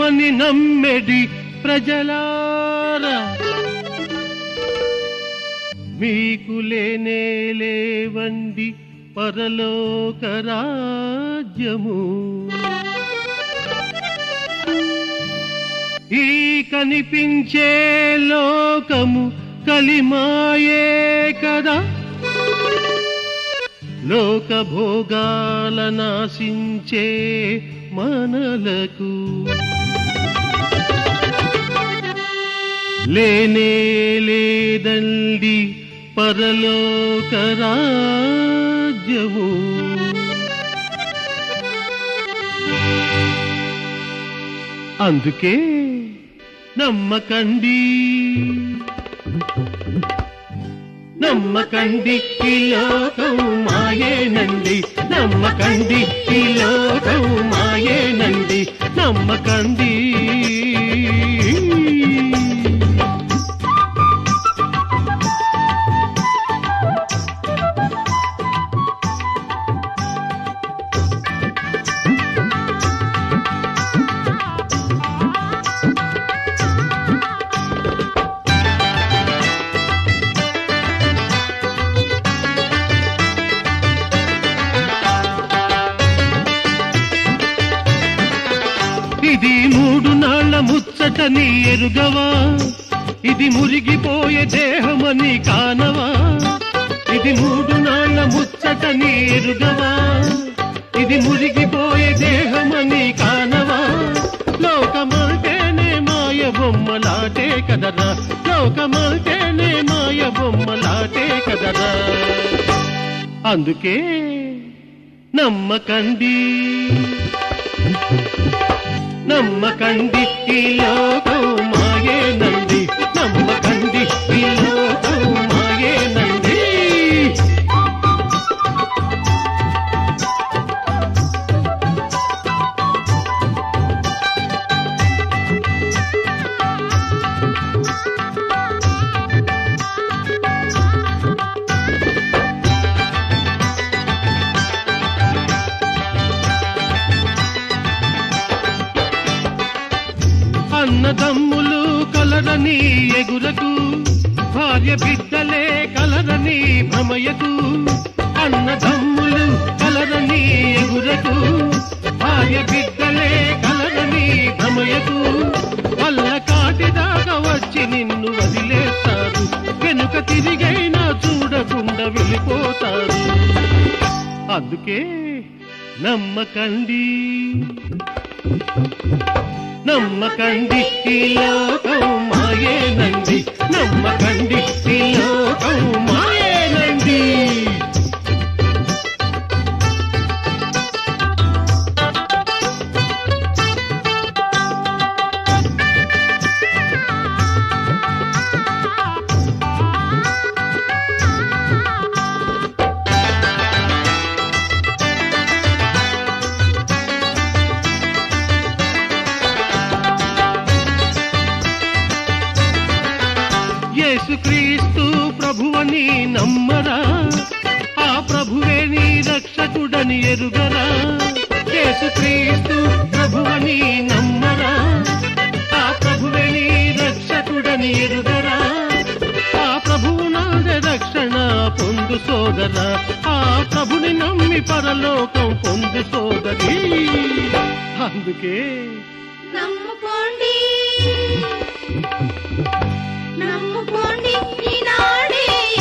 దైవమని నమ్మెడి ప్రజలారా మీకు లేనే లేవండి పరలోక రాజ్యము ఈ కనిపించే లోకము కలిమాయే కదా లోక భోగాల నాశించే మనలకు లేనే లేదండి పరలోక రాజ్యము అందుకే నమ్మకండి నమ్మకండి ఈ లోకం మాయేనండి నమ్మకండి ఈ లోకం మాయేనండి నమ్మకండి ఇది మూడు నాళ్ల ముచ్చటని ఎరుగవా ఇది మురిగిపోయే దేహమని కానవా ఇది మూడు నాళ్ల ముచ్చటని ఎరుగవా ఇది మురిగిపోయే దేహమని కానవా లోకమంటేనే మాయ బొమ్మలాటే కదరా లోకమంటేనే మాయ బొమ్మలాటే కదరా అందుకే నమ్మకండి నమ్మకండి ఈ లోకం మాయేనండి నమ్మకండి ఈ లోకం మాయేనండి అన్నదమ్ములు కలరని ఎగురకు భార్య బిడ్డలే కలరని భ్రమయకు అన్నదమ్ములు కలరని ఎగురకు భార్య బిడ్డలే కలరని భ్రమయకు వల్ల కాటిదాకా వచ్చి నిన్ను వదిలేస్తారు వెనుక తిరిగైనా చూడకుండా వెళ్ళిపోతారు అందుకే నమ్మకండి నమ్మకండి ఈ లోకం మాయేనండి నమ్మకండి ఈ లోకం మాయేనండి యేసుక్రీస్తు ప్రభువని నమ్మరా ఆ ప్రభువే నీ రక్షకుడని ఎరుగరా యేసుక్రీస్తు ప్రభువని నమ్మరా ఆ ప్రభువే నీ రక్షకుడని ఎరుగరా ఆ ప్రభువు నాదే రక్షణ పొందు సోదరా ఆ ప్రభుని నమ్మి పరలోకం పొందు సోదరి అందుకే నమ్ముకోండి నమ్ముకోండి ఈనాడే